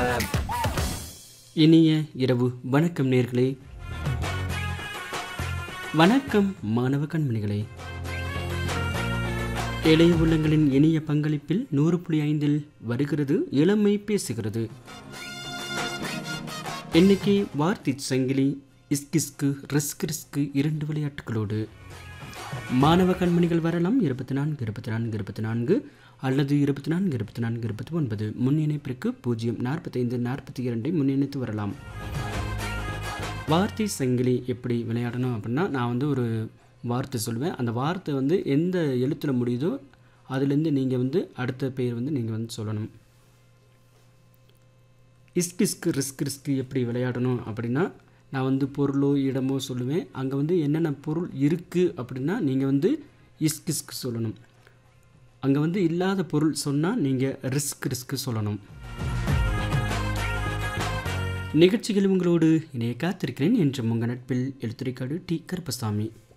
இனிய இரவு வணக்கம் நேர்களே வணக்கம் மாணவ கண்மணிகளே இளைய உள்ளங்களின் இனிய பங்களிப்பில் நூறு புள்ளி ஐந்தில் வருகிறது இளமை பேசுகிறது இன்னைக்கு வார்த்தை சங்கிலி இஸ்கிஸ்கு ரிஸ்க் ரிஸ்க் இரண்டு விளையாட்டுகளோடு மாணவ கண்மணிகள் வரலாம் இருபத்தி நான்கு இருபத்தி நான்கு இருபத்தி நான்கு அல்லது இருபத்தி நான்கு இருபத்தி நான்கு இருபத்தி ஒன்பது முன் இணைப்பிற்கு பூஜ்ஜியம் நாற்பத்தைந்து நாற்பத்தி இரண்டை முன் இணைத்து வரலாம் வார்த்தை சங்கிலி எப்படி விளையாடணும் அப்படின்னா நான் வந்து ஒரு வார்த்தை சொல்லுவேன் அந்த வார்த்தை வந்து எந்த எழுத்தில் முடியுதோ அதுலேருந்து நீங்கள் வந்து அடுத்த பெயர் வந்து நீங்கள் வந்து சொல்லணும் இஸ்க் இஸ்க் ரிஸ்க் ரிஸ்க் எப்படி விளையாடணும் அப்படின்னா நான் வந்து பொருளோ இடமோ சொல்லுவேன் அங்கே வந்து என்னென்ன பொருள் இருக்குது அப்படின்னா நீங்கள் வந்து இஸ்க் இஸ்க் சொல்லணும் அங்கே வந்து இல்லாத பொருள் சொன்னால் நீங்கள் ரிஸ்க் ரிஸ்க் சொல்லணும் நிகழ்ச்சிகள் உங்களோடு இணைய காத்திருக்கிறேன் என்று உங்கள் நட்பில் எழுத்துரைக்காடு டி கருப்பசாமி